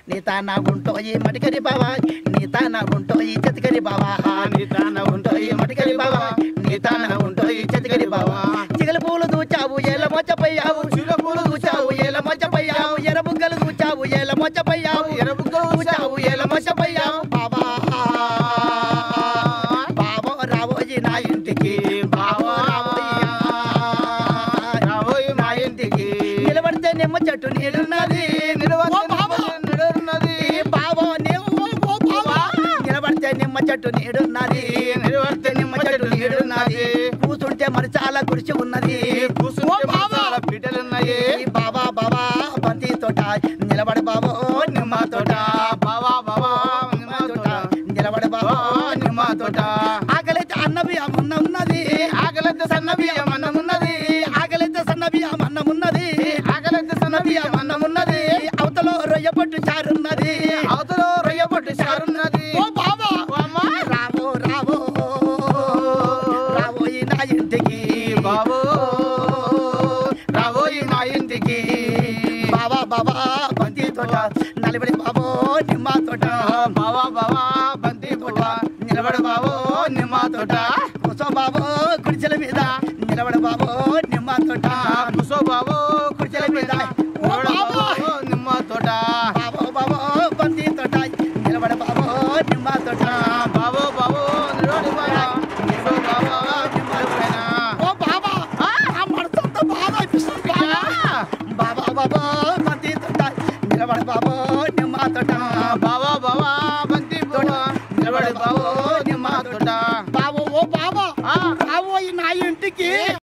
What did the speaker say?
నీ తాన గుంటోయి మటికరి బావా నీ తాన గుంటోయి చెతికరి బావా నీ తాన గుంటోయి మటికరి బావా నీ తాన గుంటోయి చెతికరి బావా చిగల పూలు దూచావు ఏల మొచ్చపోయావు చిగల పూలు దూచావు ఏల మొచ్చపోయావు ఎర్ర బుగ్గలు దూచావు ఏల మొచ్చపోయావు ఎర్ర బుగ్గలు దూచావు ఏల మొచ్చపోయావు బాబా బాబో రావోజీ నా ఇంటికి బాబో రావోయ్ రాబోయి మా ఇంటికి నిలబడితే నిమ్మ చెట్టు నీడున్నది నిలవచ్చి ఓ బాబా నిలవన్నది. బాబో నీవు ఓ బాబా నిలబడితే నిమ్మ చెట్టు నీడున్నది నిలబడితే నిమ్మ చెట్టు నీడున్నది కూతుంటే మరి చాలా కురిసి ఉన్నది కూర్చుంటే ఓ బాబా మసాలా పిట్టలున్నాయి ఈ బాబా బాబా బంతి తోట నిలబడి బాబో నిమ్మ తోట బావా బావా నిమ్మ తోట నిలబడి బాబో నిమ్మ తోట ఆకలైతే అన్నవి అన్న ఉన్నది ఆకలితే సన్న బియ్యం అన్నం ఉన్నది ఆకలైతే సన్నవి అన్న ఉన్నది ఆకలితే సన్న బియ్యం అన్నం ఉన్నది అవతల రొయ్య పట్టు చారున్నది అవతల రొయ్య పట్టు చారున్నది ఓ బాబా ఓ అమ్మా. రావో రావో రావోయి నా ఇంటికి బాబో రాబోయి మా ఇంటికి బాబా బాబా బంతి తోట నలబడి బాబో నిమ్మ తోట బావా బావా బంతి తోట నిలబడు బావో నిమ్మ తోట కూసో బాబో కుడిచెల మీద నిలబడి బాబో నిమ్మ తోట కూసో బావో